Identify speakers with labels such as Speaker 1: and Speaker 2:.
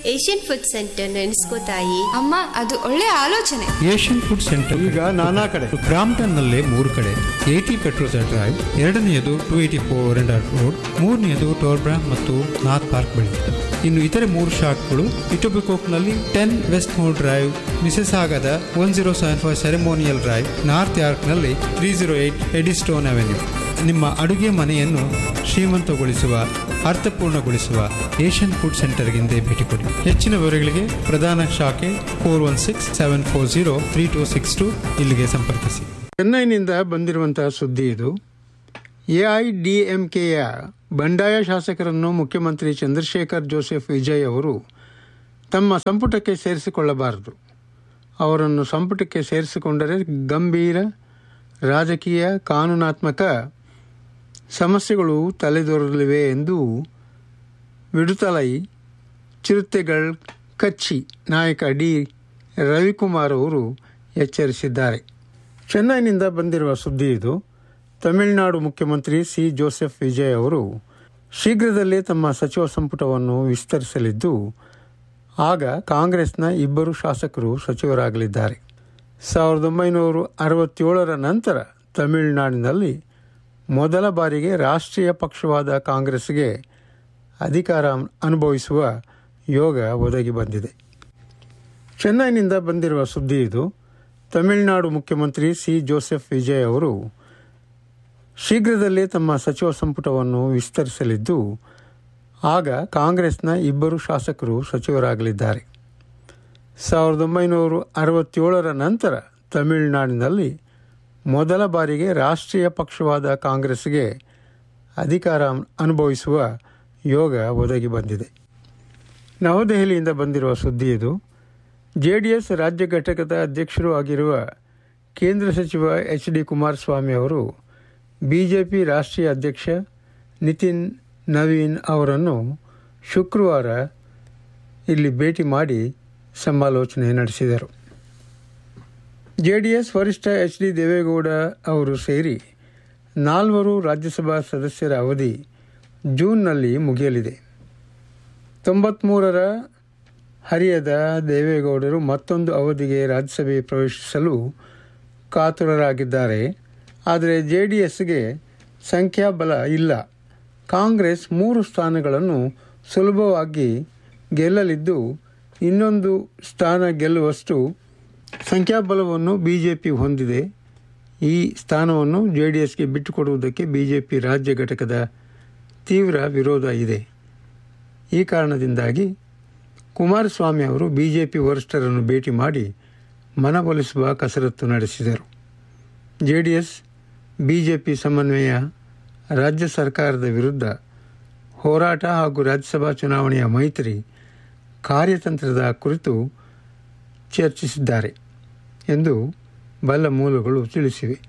Speaker 1: Asian food centre ನೆನೆಸ್ಕೋತಾಯಿ
Speaker 2: ಅಮ್ಮ ಅದು ಒಳ್ಳೆ ಆಲೋಚನೆ
Speaker 3: ಏಷ್ಯನ್ ಫುಡ್ ಸೆಂಟರ್
Speaker 4: ಈಗ ನಾನಾ ಕಡೆ
Speaker 3: ಬ್ರಾಂಪ್ಟನ್ ನಲ್ಲೇ ಮೂರು ಕಡೆ ಏಟಿ ಪೆಟ್ರೋಲ್ ಡ್ರೈವ್ ಎರಡನೆಯದು two eighty four and road ಮೂರನೆಯದು ಟೋರ್ಬ್ರಾ ಮತ್ತು ನಾರ್ತ್ ಪಾರ್ಕ್ ಬಳಿ ಇನ್ನು ಇತರೆ ಮೂರು ಶಾಟ್ಗಳು ಇಟೋಬಿಕೋಕ್ನಲ್ಲಿ ten Westmore drive Mississauga one zero seven five ceremonial drive north ಯಾರ್ಕ್ನಲ್ಲಿ three zero eight Eddystone avenue ನಿಮ್ಮ ಅಡುಗೆ ಮನೆಯನ್ನು ಶ್ರೀಮಂತಗೊಳಿಸುವ ಅರ್ಥಪೂರ್ಣಗೊಳಿಸುವ ಏಷ್ಯನ್ ಫುಡ್ ಸೆಂಟರ್ಗೆಂದೇ ಭೇಟಿ ಕೊಡಿ ಹೆಚ್ಚಿನ ವಿವರಗಳಿಗೆ ಪ್ರಧಾನ ಶಾಖೆ four one six seven four zero three two six two ಇಲ್ಲಿಗೆ ಸಂಪರ್ಕಿಸಿ
Speaker 4: ಚೆನ್ನೈನಿಂದ ಬಂದಿರುವಂತಹ ಸುದ್ದಿ ಇದು ಎಐಡಿಎಂಕೆಯ ಬಂಡಾಯ ಶಾಸಕರನ್ನು ಮುಖ್ಯಮಂತ್ರಿ ಚಂದ್ರಶೇಖರ್ ಜೋಸೆಫ್ ವಿಜಯ್ ಅವರು ತಮ್ಮ ಸಂಪುಟಕ್ಕೆ ಸೇರಿಸಿಕೊಳ್ಳಬಾರದು ಅವರನ್ನು ಸಂಪುಟಕ್ಕೆ ಸೇರಿಸಿಕೊಂಡರೆ ಗಂಭೀರ ರಾಜಕೀಯ ಕಾನೂನಾತ್ಮಕ ಸಮಸ್ಯೆಗಳು ತಲೆದೋರಲಿವೆ ಎಂದು ವಿಡುತಲೈ ಚಿರುತೆಗಳ್ ಕಚ್ಚಿ ನಾಯಕ ಡಿ ರವಿಕುಮಾರ್ ಅವರು ಎಚ್ಚರಿಸಿದ್ದಾರೆ ಚೆನ್ನೈನಿಂದ ಬಂದಿರುವ ಸುದ್ದಿ ಇದು ತಮಿಳುನಾಡು ಮುಖ್ಯಮಂತ್ರಿ ಸಿ ಜೋಸೆಫ್ ವಿಜಯ್ ಅವರು ಶೀಘ್ರದಲ್ಲೇ ತಮ್ಮ ಸಚಿವ ಸಂಪುಟವನ್ನು ವಿಸ್ತರಿಸಲಿದ್ದು ಆಗ ಕಾಂಗ್ರೆಸ್ನ ಇಬ್ಬರು ಶಾಸಕರು ಸಚಿವರಾಗಲಿದ್ದಾರೆ ಸಾವಿರದ ಒಂಬೈನೂರ ಅರವತ್ತೇಳರ ನಂತರ ತಮಿಳುನಾಡಿನಲ್ಲಿ ಮೊದಲ ಬಾರಿಗೆ ರಾಷ್ಟ್ರೀಯ ಪಕ್ಷವಾದ ಕಾಂಗ್ರೆಸ್ಗೆ ಅಧಿಕಾರ ಅನುಭವಿಸುವ ಯೋಗ ಒದಗಿ ಬಂದಿದೆ ಚೆನ್ನೈನಿಂದ ಬಂದಿರುವ ಸುದ್ದಿ ಇದು ತಮಿಳುನಾಡು ಮುಖ್ಯಮಂತ್ರಿ ಸಿ ಜೋಸೆಫ್ ವಿಜಯ್ ಅವರು ಶೀಘ್ರದಲ್ಲೇ ತಮ್ಮ ಸಚಿವ ಸಂಪುಟವನ್ನು ವಿಸ್ತರಿಸಲಿದ್ದು ಆಗ ಕಾಂಗ್ರೆಸ್ನ ಇಬ್ಬರು ಶಾಸಕರು ಸಚಿವರಾಗಲಿದ್ದಾರೆ ಸಾವಿರದ ಒಂಬೈನೂರ ಅರವತ್ತೇಳರ ನಂತರ ತಮಿಳುನಾಡಿನಲ್ಲಿ ಮೊದಲ ಬಾರಿಗೆ ರಾಷ್ಟ್ರೀಯ ಪಕ್ಷವಾದ ಕಾಂಗ್ರೆಸ್ಗೆ ಅಧಿಕಾರ ಅನುಭವಿಸುವ ಯೋಗ ಒದಗಿ ಬಂದಿದೆ ನವದೆಹಲಿಯಿಂದ ಬಂದಿರುವ ಸುದ್ದಿ ಇದು ಜೆಡಿಎಸ್ ರಾಜ್ಯ ಘಟಕದ ಅಧ್ಯಕ್ಷರೂ ಆಗಿರುವ ಕೇಂದ್ರ ಸಚಿವ ಎಚ್ ಡಿ ಕುಮಾರಸ್ವಾಮಿ ಅವರು ಬಿಜೆಪಿ ರಾಷ್ಟ್ರೀಯ ಅಧ್ಯಕ್ಷ ನಿತಿನ್ ನವೀನ್ ಅವರನ್ನು ಶುಕ್ರವಾರ ಇಲ್ಲಿ ಭೇಟಿ ಮಾಡಿ ಸಮಾಲೋಚನೆ ನಡೆಸಿದರು ಜೆಡಿಎಸ್ ವರಿಷ್ಠ ಎಚ್ ಡಿ ದೇವೇಗೌಡ ಅವರು ಸೇರಿ ನಾಲ್ವರು ರಾಜ್ಯಸಭಾ ಸದಸ್ಯರ ಅವಧಿ ಜೂನ್ನಲ್ಲಿ ಮುಗಿಯಲಿದೆ ತೊಂಬತ್ಮೂರರ ಹರಿಯದ ದೇವೇಗೌಡರು ಮತ್ತೊಂದು ಅವಧಿಗೆ ರಾಜ್ಯಸಭೆ ಪ್ರವೇಶಿಸಲು ಕಾತುರರಾಗಿದ್ದಾರೆ ಆದರೆ ಜೆ ಡಿ ಎಸ್ಗೆ ಸಂಖ್ಯಾಬಲ ಇಲ್ಲ ಕಾಂಗ್ರೆಸ್ ಮೂರು ಸ್ಥಾನಗಳನ್ನು ಸುಲಭವಾಗಿ ಗೆಲ್ಲಲಿದ್ದು ಇನ್ನೊಂದು ಸ್ಥಾನ ಗೆಲ್ಲುವಷ್ಟು ಸಂಖ್ಯಾಬಲವನ್ನು ಬಿಜೆಪಿ ಹೊಂದಿದೆ ಈ ಸ್ಥಾನವನ್ನು ಜೆ ಡಿ ಎಸ್ಗೆ ಬಿಟ್ಟುಕೊಡುವುದಕ್ಕೆ ಬಿಜೆಪಿ ರಾಜ್ಯ ಘಟಕದ ತೀವ್ರ ವಿರೋಧ ಇದೆ ಈ ಕಾರಣದಿಂದಾಗಿ ಕುಮಾರಸ್ವಾಮಿ ಅವರು ಬಿಜೆಪಿ ವರಿಷ್ಠರನ್ನು ಭೇಟಿ ಮಾಡಿ ಮನವೊಲಿಸುವ ಕಸರತ್ತು ನಡೆಸಿದರು ಜೆಡಿಎಸ್ ಬಿಜೆಪಿ ಸಮನ್ವಯ ರಾಜ್ಯ ಸರ್ಕಾರದ ವಿರುದ್ಧ ಹೋರಾಟ ಹಾಗೂ ರಾಜ್ಯಸಭಾ ಚುನಾವಣೆಯ ಮೈತ್ರಿ ಕಾರ್ಯತಂತ್ರದ ಕುರಿತು ಚರ್ಚಿಸಿದ್ದಾರೆ ಎಂದು ಬಲ್ಲ ಮೂಲಗಳು ತಿಳಿಸಿವೆ